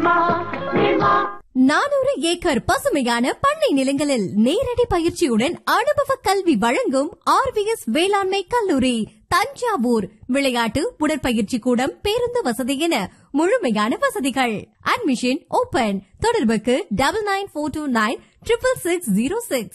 நானூறு ஏக்கர் பசுமையான பண்ணை நிலங்களில் நேரடி பயிற்சியுடன் அனுபவ கல்வி வழங்கும் ஆர்விஎஸ் வேளாண்மை கல்லூரி தஞ்சாவூர் விளையாட்டு உடற்பயிற்சி கூடம் பேருந்து வசதி என முழுமையான வசதிகள் அட்மிஷன் ஓபன் தொடர்புக்கு double nine four two nine triple six zero six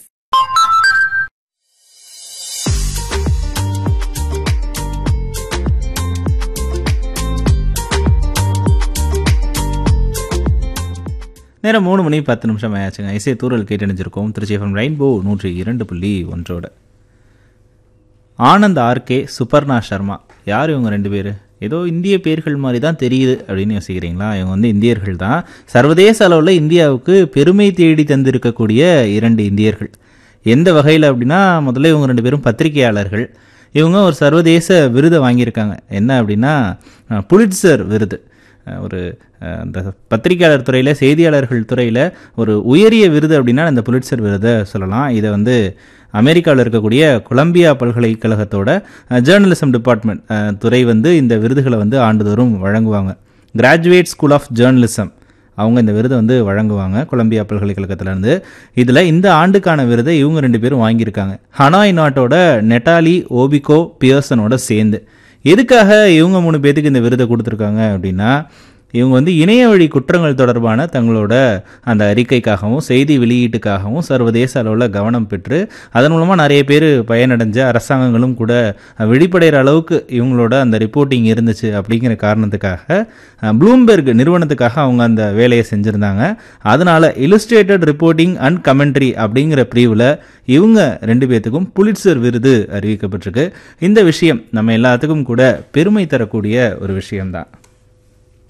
நேரம் மூணு மணி பத்து நிமிஷம் ஆயாச்சுங்க இசை தூரல் கேட்டணிஞ்சிருக்கோம் திருச்சி எஃப்எம் ரெயின்போ நூற்றி இரண்டு புள்ளி ஒன்றோட ஆனந்த் ஆர்கே சுபர்ணா சர்மா யார் இவங்க ரெண்டு பேர் ஏதோ இந்திய பேர்கள் மாதிரி தான் தெரியுது அப்படின்னு யோசிக்கிறீங்களா இவங்க வந்து இந்தியர்கள் தான் சர்வதேச அளவில் இந்தியாவுக்கு பெருமை தேடி தந்திருக்கக்கூடிய இரண்டு இந்தியர்கள் எந்த வகையில் அப்படின்னா முதல்ல இவங்க ரெண்டு பேரும் பத்திரிகையாளர்கள் இவங்க ஒரு சர்வதேச விருதை வாங்கியிருக்காங்க என்ன அப்படின்னா அஹ், புலிட்சர் விருது அஹ், ஒரு அஹ், அந்த பத்திரிகையாளர் துறையில் செய்தியாளர்கள் துறையில் ஒரு உயரிய விருது அப்படின்னா இந்த புலிட்சர் விருதை சொல்லலாம் இதை வந்து அமெரிக்காவில் இருக்கக்கூடிய கொலம்பியா பல்கலைக்கழகத்தோட ஜேர்னலிசம் டிபார்ட்மெண்ட் அஹ், துறை வந்து இந்த விருதுகளை வந்து ஆண்டுதோறும் வழங்குவாங்க கிராஜுவேட் ஸ்கூல் ஆஃப் ஜேர்னலிசம் அவங்க இந்த விருதை வந்து வழங்குவாங்க கொலம்பியா பல்கலைக்கழகத்திலேருந்து இதில் இந்த ஆண்டுக்கான விருதை இவங்க ரெண்டு பேரும் வாங்கியிருக்காங்க ஹனாய் நாட்டோட நெட்டாலி ஓபிகோ பியர்சனோட சேர்ந்து எதுக்காக இவங்க மூணு பேத்துக்கு இந்த விருதை கொடுத்துருக்காங்க அப்படின்னா இவங்க வந்து இணைய வழி குற்றங்கள் தொடர்பான தங்களோட அந்த அறிக்கைக்காகவும் செய்தி வெளியீட்டுக்காகவும் சர்வதேச அளவில் கவனம் பெற்று அதன் மூலமாக நிறைய பேர் பயனடைஞ்ச அரசாங்கங்களும் கூட வெளிப்படைகிற அளவுக்கு இவங்களோட அந்த ரிப்போர்ட்டிங் இருந்துச்சு அப்படிங்கிற காரணத்துக்காக ப்ளூம்பெர்க் நிறுவனத்துக்காக அவங்க அந்த வேலையை செஞ்சுருந்தாங்க அதனால இல்லுஸ்ட்ரேட்டட் ரிப்போர்ட்டிங் அண்ட் கமெண்ட்ரி அப்படிங்கிற பிரிவில் இவங்க ரெண்டு பேர்த்துக்கும் புலிட்சர் விருது அறிவிக்கப்பட்டிருக்கு இந்த விஷயம் நம்ம எல்லாத்துக்கும் கூட பெருமை தரக்கூடிய ஒரு விஷயம்தான்